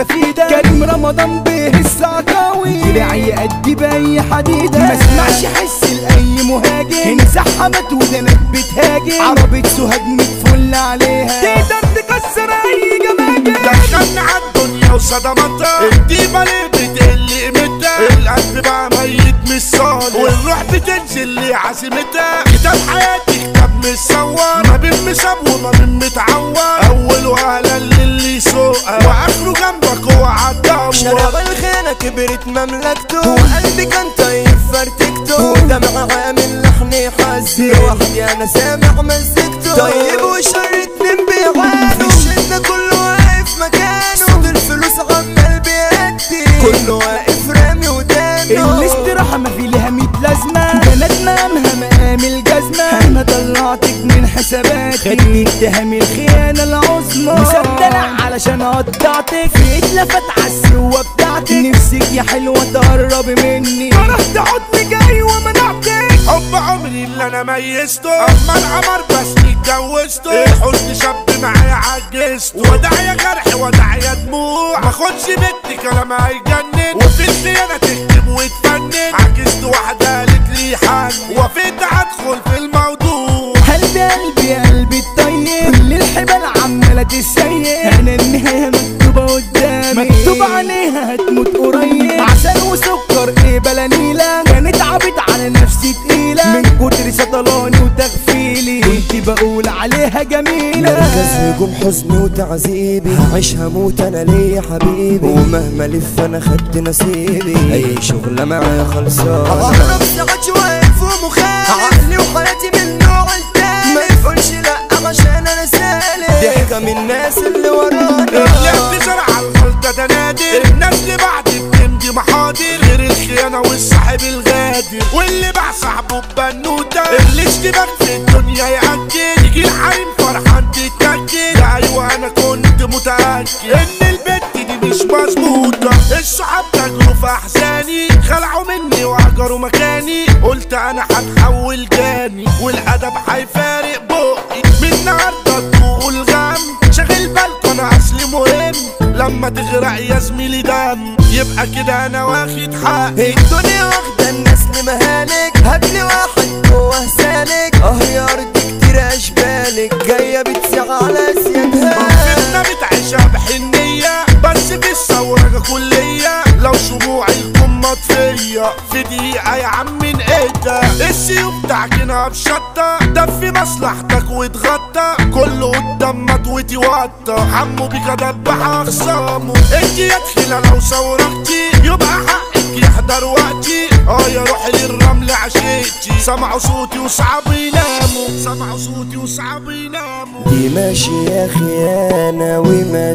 بفيدة كريم رمضان به السعكاوي دراعي قد باي حديدة ما اسمعش حس لاي مهاجم هنا زحمت ودنك بتهاجم عربية سوهاج متفل عليها تقدر تكسر اي جماجم دخلنا عالدنيا وصدمتها الديبة ليه بتقل قيمتها القلب بقى ميت مش صالح والروح بتنزل لعزيمتها كتاب حياتي كتاب متصور ما بين مساب وما بين متعور اوله اهلا للي يسوقها واخره جنبك هو عالدور شارع الخيانة كبرت مملكته وقلبي كان طيب فرتكته ودمع عامل لحني حزن لوحدي انا سامع مزجته طيب وشر اتنين بيعانوا في الشدة كله واقف مكانه صوت الفلوس عمال بيأدي كله واقف رامي ودانه الاستراحة ما في لها ميت لازمة بلدنا امها مقام الجزمة انا طلعتك من حساباتي خدني اتهام الخيانة العظمى مسدلة علشان قطعتك في اتلفت عالسوة بتاعتك نفسك يا حلوة تقرب مني فرحت حضنك جاي ومنعتك حب عمري اللي انا ميزته اما العمر بس اتجوزته الحزن شاب معايا عجزته وداع يا جرح وداع يا دموع ما خدش بنت كلام هيجنن وفي الخيانه تكتب وتفنن عجزت واحده قالت لي حن وفيت ادخل في الموضوع قلبي قلبي قلبي الطيب كل الحبال عمالة تسيب انا النهاية مكتوبة قدامي مكتوب عليها هتموت قريب عسل وسكر ايه بلا نيلة كانت عبيط على نفسي تقيلة من كتر سطلاني وتغفيلي كنت بقول عليها جميلة مركز هجوم حزني وتعذيبي هعيش هموت انا ليه حبيبي ومهما الف انا خدت نصيبي اي شغلة معايا خلصانة اقرب ساعات واقف ومخالف عقلي وحياتي من النوع التاني ما يقولش لا عشان انا سالك ضحكة من الناس اللي ورانا اللي زرع الغلطة ده نادر الناس اللي بعد بتمضي محاضر غير الخيانة والصاحب الغادر واللي باع صاحبه ببنوتة اللي اشتبك في الدنيا يأكد يجي الحريم فرحان تتأكد أيوة أنا كنت متأكد إن البت دي مش مظبوطة الصحاب تاجروا في أحزاني خلعوا مني وهجروا مكاني قلت أنا هتحول جاني والأدب هيفارق بقي من النهاردة الضوء الغم شغل بالكم أنا أصلي مهم لما تغرق يا زميلي دم يبقى كده أنا واخد حقي الدنيا واخدة الناس لمهالك هاتلي واحد جوه سالك اه يا ارض كتير اشبالك جاية بتسيع على سيادها فتنة بتعيشها بحنية بس في الثورة كلية لو شموع الكم مطفية في دقيقة يا عم من ايدك السيوف تعجنها بشطة دفي مصلحتك واتغطى كله قدام مطوتي وطى حمو بيك دبح اخصامه انت يا تخيلة لو صورتي يبقى حقك يحضر وقتي اه يا روحي للرمل عشيتي سمعوا صوتي وصعب يناموا سمعوا صوتي وصعب يناموا دي ماشية خيانة وما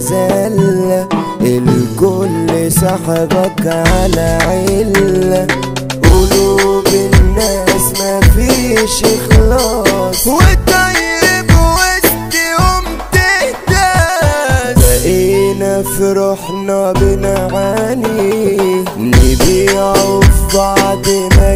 زال الكل صاحبك على علة قلوب الناس ما فيش اخلاص والطيب وسطهم تهتاز بقينا في روحنا بنعاني نبيعوا في بعض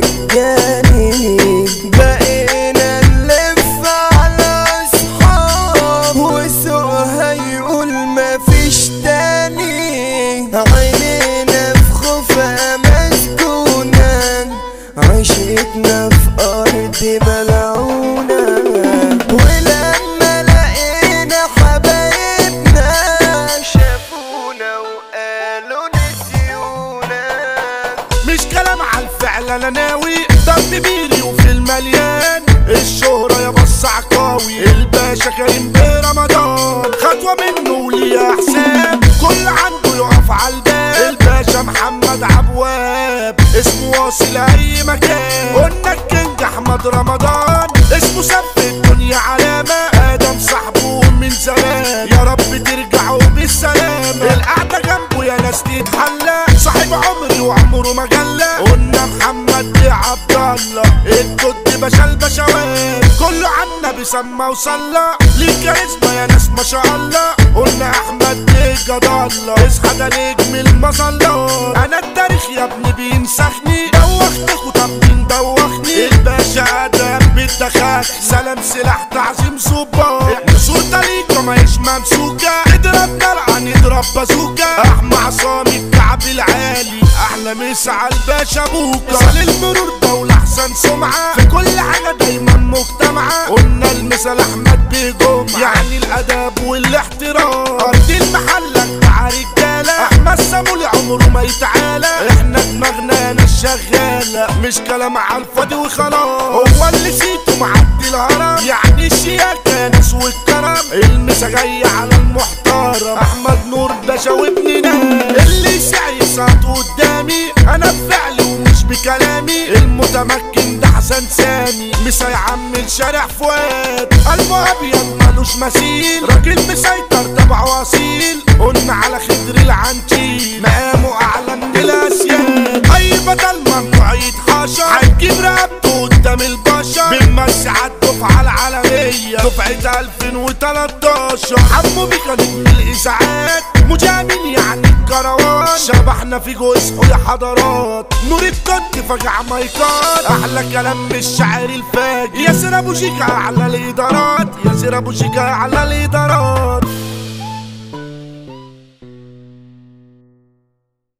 مجاني بقينا نلف على اصحاب وسوقها يقول مفيش تاني عينينا في خوفها مسكونة عيشتنا في أرض ملعونة ولما لقينا حبايبنا شافونا وقالوا نسيونا مش كلام على الفعل انا ناوي ضرب بيري وفي المليان الشهرة يا بص عقاوي الباشا كريم برمضان خطوة منه ليها حساب كل عنده يقف على الباب الباشا محمد عبواب اسمه واصل اي مكان قلنا الكينج احمد رمضان اسمه سب الدنيا علامة ادم صاحبه من زمان يا رب ترجعوا بالسلامة القعدة جنبه يا ناس تتحلى صاحب عمري وعمره ما جلى قلنا محمد عبد الله الجد باشا البشوات كله عنا النبي سمى وصلى ليك اسمه يا ناس ما شاء الله قلنا احمد نجد الله اصحى ده نجم المظلات انا التاريخ يا ابني بينسخني دوختك وطب مين دوخني الباشا ادم بالدخاك سلام سلاح تعظيم صباح صورة ليك ما هيش ممسوكة اضرب درعا نضرب بازوكا احمى عصام الكعب العالي احلى مسا على الباشا بوكا مثال المرور دولة احسن سمعة في كل حاجة دايما مجتمعة قلنا المثال احمد بجمعة يعني الاداب والاحترام ارض المحلة بتاع رجالة احمد سامولي عمره ما يتعالى احنا دماغنا ناس شغالة مش كلام على الفاضي وخلاص هو اللي سيته معدي الهرم يعني الشياكة ناس والكرم المسا جاي على المحترم احمد نور باشا وابن ناس اللي سعي ساعته قدامي انا بفعلي ومش بكلامي المتمكن ده حسن سامي مسا يعمل شارع فؤاد قلبه ابيض ملوش مثيل راجل مسيطر تبعه اصيل قلنا على خدر العنتيل مقامه اعلى من الاسياد اي بدل ممنوع يتحاشى هيجيب رقبته قدام البشر بنمشي على الدفعه العالميه دفعه 2013 عمو بيكا نجم الاذاعات مجامل يعني الكروان شبحنا في اصحوا يا حضرات نور الكنت فجع مايكات احلى كلام من الشاعر الفاجر ياسر ابو شيكا على الادارات ياسر ابو شيكا على الادارات